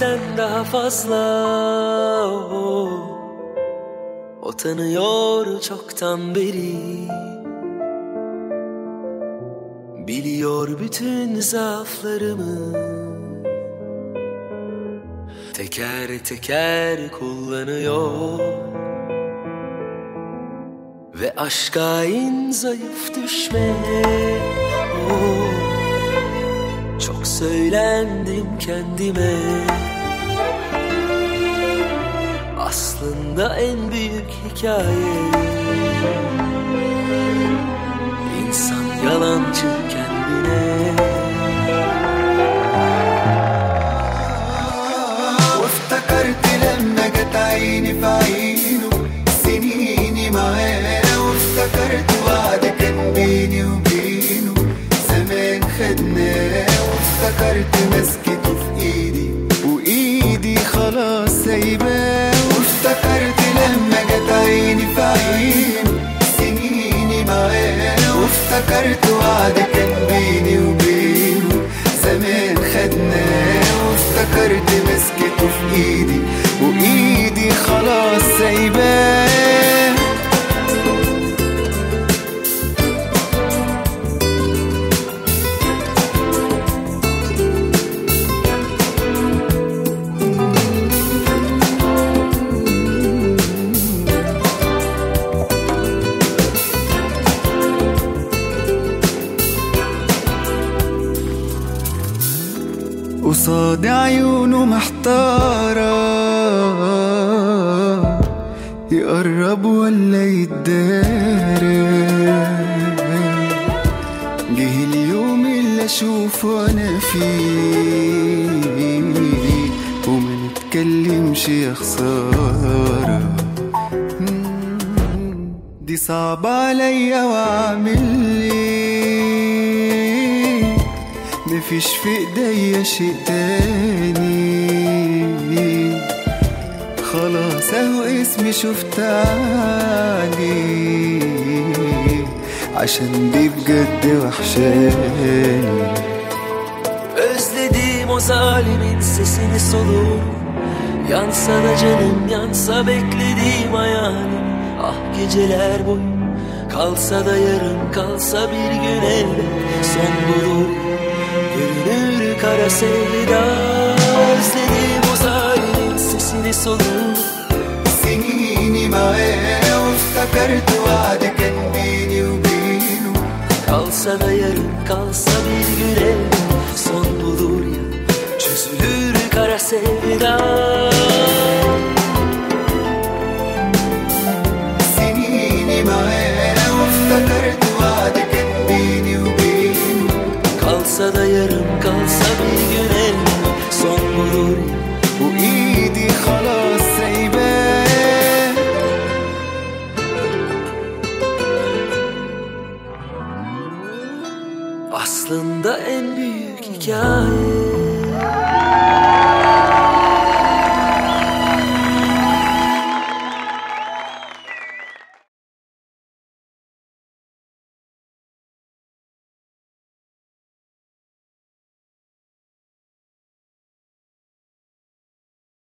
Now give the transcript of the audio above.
bizden daha fazla o, o tanıyor çoktan beri Biliyor bütün zaaflarımı Teker teker kullanıyor Ve aşka in zayıf düşme oh, Çok söylendim kendime Aslında en büyük hikaye İnsan yalancı kendine وافتكرت لما جت عيني في عينه سنيني معاه وافتكرت وعد كان بيني وبينه زمان خدناه وافتكرت مسكته في ايدي وايدي خلاص سايباه وافتكرت لما جت عيني في عينه سنيني معاه وافتكرت وعد كان بيني وبينه زمان خدناه وافتكرت مسكته في ايدي وايدي خلاص سايباه قصاد عيونه محتارة يقرب ولا يتدارى جه اليوم اللي اشوفه انا فيه وما نتكلمش يا خسارة دي صعبة عليا واعمل ايه مفيش في ايديا شيء تاني خلاص اهو اسمي شفت عليه عشان دي بجد وحشاني Özledim o zalimin sesini soluğu Yansa da canım yansa beklediğim hayalim Ah geceler boyu Kalsa da yarın kalsa bir gün elbet Son bulur Görünür kara sevda Özledim o zalimin sesini soluğu سنيني معاه وافتكرت وعد كان بيني وبينه Kalsa da yarın kalsa bir gün elbet Son bulur ya Çözülür kara sevda سنيني معاه وافتكرت وعد كان بيني وبينه Kalsa da yarın